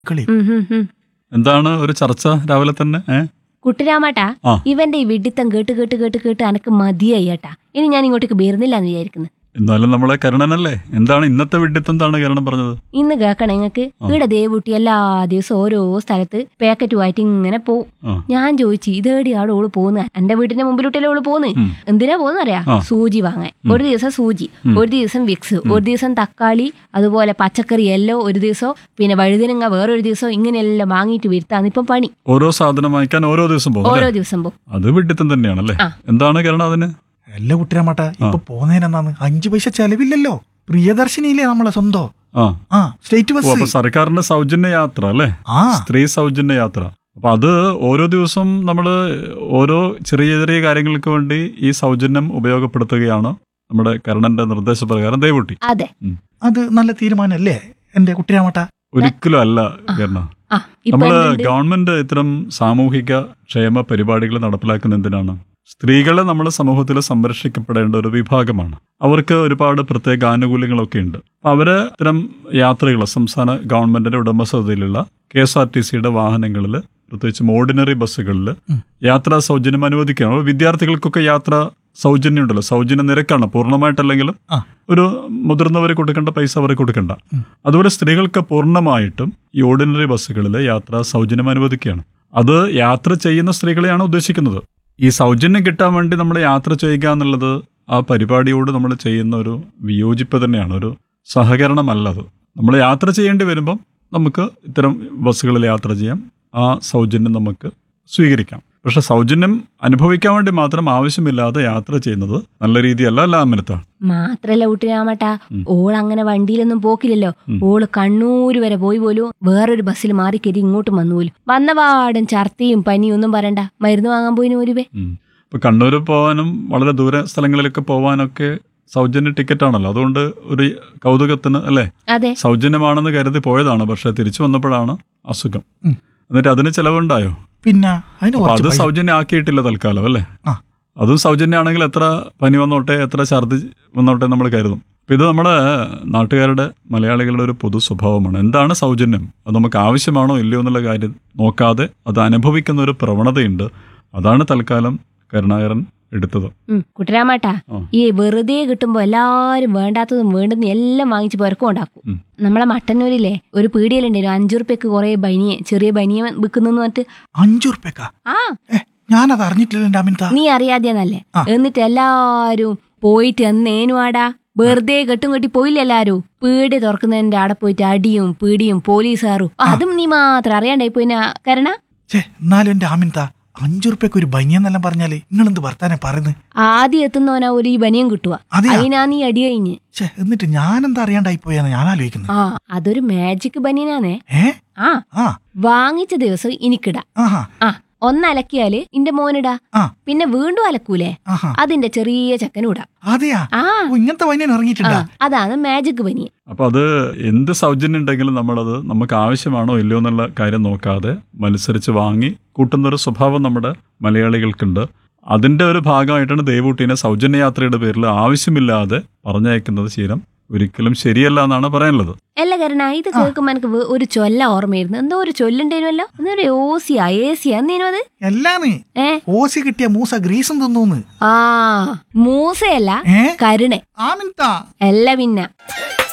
കളി ഉം, ഉം, ഉം. എന്താണ് ഒരു ചർച്ച രാവിലെ തന്നെ ഏ കുട്ടിരാമാട്ടാ ആ. ഇവന്റെ ഈ വിഡിത്തം കേട്ട് കേട്ട് കേട്ട് കേട്ട് അനക്ക് മതിയായി ഏട്ടാ ഇനി ഞാൻ ഇങ്ങോട്ടേക്ക് വരുന്നില്ല എന്ന് വിചാരിക്കുന്നു എന്നാലും നമ്മളെ കരുണനല്ലേ എന്താണ് ഇന്നത്തെ വിഡിത്തം എന്താണ് കരുണൻ പറഞ്ഞത് ഇന്ന് കേക്കണം നിങ്ങൾക്ക് ഇവിടെ ദേവൂട്ടി എല്ലാ ദിവസവും ഓരോ സ്ഥലത്ത് പാക്കറ്റുമായിട്ട് ഇങ്ങനെ പോവും ആ. ഞാൻ ചോദിച്ചു ഇതേടിയാണ് ഓള് പോകുന്നത് എന്റെ വീടിന്റെ മുമ്പിലോട്ടല്ലേ ഓള് പോകുന്നത് ഉം. എന്തിനാ പോകുന്ന അറിയാ ആ. സൂചി വാങ്ങാൻ ഒരു ദിവസം സൂചി ഒരു ദിവസം വിക്സ് ഒരു ദിവസം തക്കാളി അതുപോലെ പച്ചക്കറി എല്ലോ ഒരു ദിവസം പിന്നെ വഴുതനങ്ങ വേറൊരു ദിവസം ഇങ്ങനെയെല്ലാം വാങ്ങിയിട്ട് വരുത്താന്ന് ഇപ്പം പണി ഓരോ സാധനം വാങ്ങിക്കാൻ ഓരോ ദിവസം പോകും ഓരോ അല്ലേ? ദിവസം പോകും അത് വിഡിത്തം തന്നെയാണല്ലേ ആ. എന്താണ് കരുണ അതിന് അല്ല കുട്ടിരാമാട്ട ഇപ്പൊ പോന്നേനെന്നാന്ന് അഞ്ചു പൈസ ചെലവില്ലല്ലോ പ്രിയദർശിനിയില്ലേ നമ്മളെ സ്വന്തോ ആ ആ സ്റ്റേറ്റ് ഓ അപ്പൊ ബസ് സർക്കാരിന്റെ സൗജന്യ യാത്ര അല്ലേ ആ സ്ത്രീ സൗജന്യ യാത്ര അപ്പൊ അത് ഓരോ ദിവസം നമ്മൾ ഓരോ ചെറിയ ചെറിയ കാര്യങ്ങൾക്ക് വേണ്ടി ഈ സൗജന്യം ഉപയോഗപ്പെടുത്തുകയാണ് നമ്മുടെ കരുണന്റെ നിർദ്ദേശപ്രകാരം ദയവുട്ടി അതെ അത് നല്ല തീരുമാനമല്ലേ എന്റെ കുട്ടിരാമാട്ട ഒരിക്കലും അല്ല കരുണ ആ ഇപ്പൊ നമ്മള് എന്തുണ്ട്? ഗവൺമെന്റ് ഇത്തരം സാമൂഹിക ക്ഷേമ പരിപാടികൾ നടപ്പിലാക്കുന്ന എന്തിനാണ് സ്ത്രീകളെ നമ്മൾ സമൂഹത്തിൽ സംരക്ഷിക്കപ്പെടേണ്ട ഒരു വിഭാഗമാണ് അവർക്ക് ഒരുപാട് പ്രത്യേക ആനുകൂല്യങ്ങളൊക്കെ ഉണ്ട് അപ്പൊ അവര് ഇത്തരം യാത്രകൾ സംസ്ഥാന ഗവൺമെന്റിന്റെ ഉടമസ്ഥതയിലുള്ള കെ എസ് ആർ ടി സിയുടെ വാഹനങ്ങളിൽ പ്രത്യേകിച്ചും ഓർഡിനറി ബസ്സുകളിൽ ഉം. യാത്രാ സൗജന്യം അനുവദിക്കുകയാണ് അപ്പോൾ വിദ്യാർത്ഥികൾക്കൊക്കെ യാത്ര സൗജന്യം ഉണ്ടല്ലോ സൗജന്യ നിരക്കാണ് പൂർണ്ണമായിട്ടല്ലെങ്കിലും ആ. ഒരു മുതിർന്നവർ കൊടുക്കേണ്ട പൈസ അവർ കൊടുക്കണ്ട ഉം. അതുപോലെ സ്ത്രീകൾക്ക് പൂർണ്ണമായിട്ടും ഈ ഓർഡിനറി ബസ്സുകളിൽ യാത്ര സൗജന്യം അനുവദിക്കുകയാണ് അത് യാത്ര ചെയ്യുന്ന സ്ത്രീകളെയാണ് ഉദ്ദേശിക്കുന്നത് ഈ സൗജന്യം കിട്ടാൻ വേണ്ടി നമ്മൾ യാത്ര ചെയ്യുക എന്നുള്ളത് ആ പരിപാടിയോട് നമ്മൾ ചെയ്യുന്ന ഒരു വിയോജിപ്പ് തന്നെയാണ് ഒരു സഹകരണമല്ല അത് നമ്മൾ യാത്ര ചെയ്യേണ്ടി വരുമ്പം നമുക്ക് ഇത്തരം ബസ്സുകളിൽ യാത്ര ചെയ്യാം ആ സൗജന്യം നമുക്ക് സ്വീകരിക്കാം പക്ഷെ സൗജന്യം അനുഭവിക്കാൻ വേണ്ടി മാത്രം ആവശ്യമില്ലാതെ യാത്ര ചെയ്യുന്നത് നല്ല രീതിയല്ല അല്ല അമരത്ത മാത്രല്ല കുട്ടിരാമട്ട ഉം. ഓൾ അങ്ങനെ വണ്ടിയിലൊന്നും പോക്കില്ലല്ലോ ഉം. ഓള് കണ്ണൂര് വരെ പോയി പോലും വേറൊരു ബസ്സിൽ മാറി കയറി ഇങ്ങോട്ട് വന്നു പോലും വന്നപാടും ഛർദിയും പനിയും ഒന്നും പറയണ്ട മരുന്ന് വാങ്ങാൻ പോയിന് ഒരുവേ ഇപ്പൊ കണ്ണൂർ പോകാനും വളരെ ദൂര സ്ഥലങ്ങളിലൊക്കെ പോകാനൊക്കെ സൗജന്യ ടിക്കറ്റ് ആണല്ലോ അതുകൊണ്ട് ഒരു കൗതുകത്തിന് അല്ലേ അതെ സൗജന്യമാണെന്ന് കരുതി പോയതാണ് പക്ഷെ തിരിച്ചു വന്നപ്പോഴാണ് അസുഖം ഉം. എന്നിട്ട് അതിന് ചെലവുണ്ടായോ പിന്നെ അതിന് അപ്പൊ അത് കുറച്ച് പൈസ- സൗജന്യം ആക്കിയിട്ടില്ല തൽക്കാലം അല്ലേ ആ. അതും സൗജന്യമാണെങ്കിൽ എത്ര പനി വന്നോട്ടെ എത്ര ഛർദി വന്നോട്ടെ നമ്മൾ കരുതും അപ്പൊ ഇത് നമ്മുടെ നാട്ടുകാരുടെ മലയാളികളുടെ ഒരു പൊതു സ്വഭാവമാണ് എന്താണ് സൗജന്യം അത് നമുക്ക് ആവശ്യമാണോ ഇല്ലയോ എന്നുള്ള കാര്യം നോക്കാതെ അത് അനുഭവിക്കുന്ന ഒരു പ്രവണതയുണ്ട് അതാണ് തൽക്കാലം കരുണാകരൻ എടുത്തത് ഉം കുട്ടരാമാട്ടാ ആ. ഈ വെറുതെ കിട്ടുമ്പോ എല്ലാരും വേണ്ടാത്തതും വേണ്ടുന്ന എല്ലാം വാങ്ങിച്ച് പുരക്കം ഉണ്ടാക്കും ഉം. നമ്മളെ മട്ടന്നൂരില്ലേ ഒരു പീടിയലുണ്ടായിരുന്നു അഞ്ചു റുപ്യക്ക് കുറെ ബനിയെ ചെറിയ ബനിയ വിൽക്കുന്നു പറഞ്ഞിട്ട് അഞ്ചു റുപ്യക്കാ ആ ഏ ഞാനത് അറിഞ്ഞിട്ടില്ല എന്റെ അമിത നീ അറിയാതെന്നല്ലേ ആ. എന്നിട്ട് എല്ലാരും പോയിട്ട് എന്നേനുവാടാ വെറുതെ കെട്ടും കെട്ടി പോയില്ല എല്ലാരും പീടി തുറക്കുന്നതിന്റെ അവിടെ പോയിട്ട് അടിയും പീടിയും പോലീസുകാരും അതും നീ മാത്രം അറിയാണ്ടായി പോയിന കരണ ഛേ എന്നാലും എന്റെ അമിത അഞ്ചു റുപ്യക്ക് ഒരു ബനിയെന്നെല്ലാം പറഞ്ഞാല് നിങ്ങൾ എന്ത് വർത്താനെ പറയുന്നത് ആദ്യം എത്തുന്നവനാ ഒരു ഈ ബനിയം കിട്ടുക അതെയാ അതിനാ നീ അടി കഴിഞ്ഞ് ഛേ എന്നിട്ട് ഞാനെന്താ അറിയാണ്ടായി പോയെന്ന് ഞാൻ ആലോചിക്കുന്നത് ആ അതൊരു മാജിക് ബനിയനാന്നേ ഏ ആ ആ വാങ്ങിച്ച ദിവസം എനിക്കിടാ ആഹാ ആ ഒന്നലക്കിയാല് ഇന്റെ മോനിടാ ആ. പിന്നെ വീണ്ടും അലക്കൂലേ ആഹാ അതിന്റെ ചെറിയ ചക്കനും ഇടാം അതെയാ ആ ഓ, ഇങ്ങനത്തെ ബനിയൻ ആ, ഇറങ്ങിയിട്ടുണ്ടാ അതാണ് മാജിക് ബനിയൻ അപ്പൊ അത് എന്ത് സൗജന്യം ഉണ്ടെങ്കിലും നമ്മളത് നമുക്ക് ആവശ്യമാണോ ഇല്ലയോ എന്നുള്ള കാര്യം നോക്കാതെ മത്സരിച്ച് വാങ്ങി കൂട്ടുന്ന ഒരു സ്വഭാവം നമ്മുടെ മലയാളികൾക്കുണ്ട് അതിന്റെ ഒരു ഭാഗമായിട്ടാണ് ദേവൂട്ടീനെ സൗജന്യ യാത്രയുടെ പേരിൽ ആവശ്യമില്ലാതെ പറഞ്ഞയക്കുന്നത് ശീലം ഒരിക്കലും ശരിയല്ല എന്നാണ് പറയാനുള്ളത് അല്ല കരണ ഇത് കേൾക്കുമ്പോ എനിക്ക് വേ- ഒരു ചൊല്ല ഓർമ്മയായിരുന്നു എന്തോ ഒരു ചൊല്ലുണ്ടേനുമല്ലോ എന്നൊരു ഓസിയാ ഏസിയാ എന്തേനു അത് എല്ലാന്ന് ഏ ഓസി കിട്ടിയ മൂസ ഗ്രീസും തിന്നൂന്ന് ആ മൂസയല്ല ഏ കരുണെ ആമിൻതാ അല്ല പിന്നെ